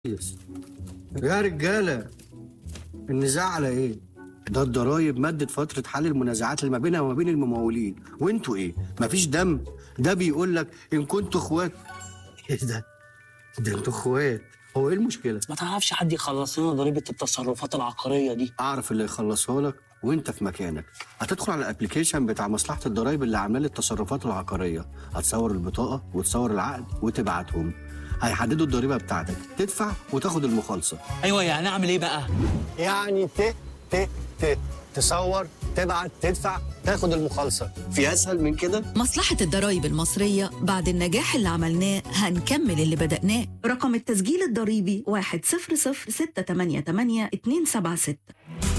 كويس يا رجاله النزاع على ايه؟ ده الضرايب مدت فترة حل المنازعات اللي ما بينها وما بين الممولين وانتوا ايه؟ مفيش دم ده بيقول لك ان كنتوا اخوات ايه ده؟ ده انتوا اخوات هو ايه المشكلة؟ ما تعرفش حد يخلص لنا ضريبه التصرفات العقاريه دي اعرف اللي يخلصها لك وانت في مكانك هتدخل على الابلكيشن بتاع مصلحة الضرايب اللي عامله لي التصرفات العقارية هتصور البطاقة وتصور العقد وتبعتهم هيحددوا الضريبة بتاعتك تدفع وتاخد المخالصة ايوه يعني اعمل ايه بقى يعني ت ت ت تصور تبعت تدفع تاخد المخالصة في اسهل من كده مصلحة الضرايب المصرية بعد النجاح اللي عملناه هنكمل اللي بدأناه رقم التسجيل الضريبي 100688276